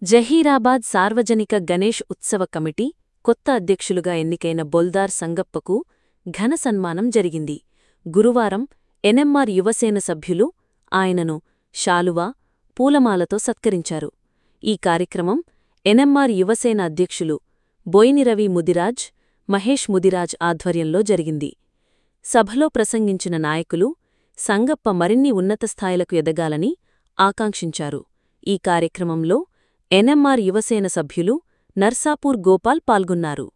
జహీరాబాద్ సార్వజనిక గణేష్ ఉత్సవ కమిటీ కొత్త అధ్యక్షులుగా ఎన్నికైన బొల్దార్ సంగప్పకు ఘన సన్మానం జరిగింది గురువారం ఎన్ఎంఆర్ యువసేన సభ్యులు ఆయనను శాలువా పూలమాలతో సత్కరించారు ఈ కార్యక్రమం ఎన్ఎంఆర్ యువసేన అధ్యక్షులు బోయినిరవి ముదిరాజ్ మహేష్ ముదిరాజ్ ఆధ్వర్యంలో జరిగింది సభలో ప్రసంగించిన నాయకులు సంగప్ప మరిన్ని ఉన్నత స్థాయిలకు ఎదగాలని ఆకాంక్షించారు ఈ కార్యక్రమంలో ఎన్ఎంఆర్ యువసేన సభ్యులు నర్సాపూర్ గోపాల్ పాల్గొన్నారు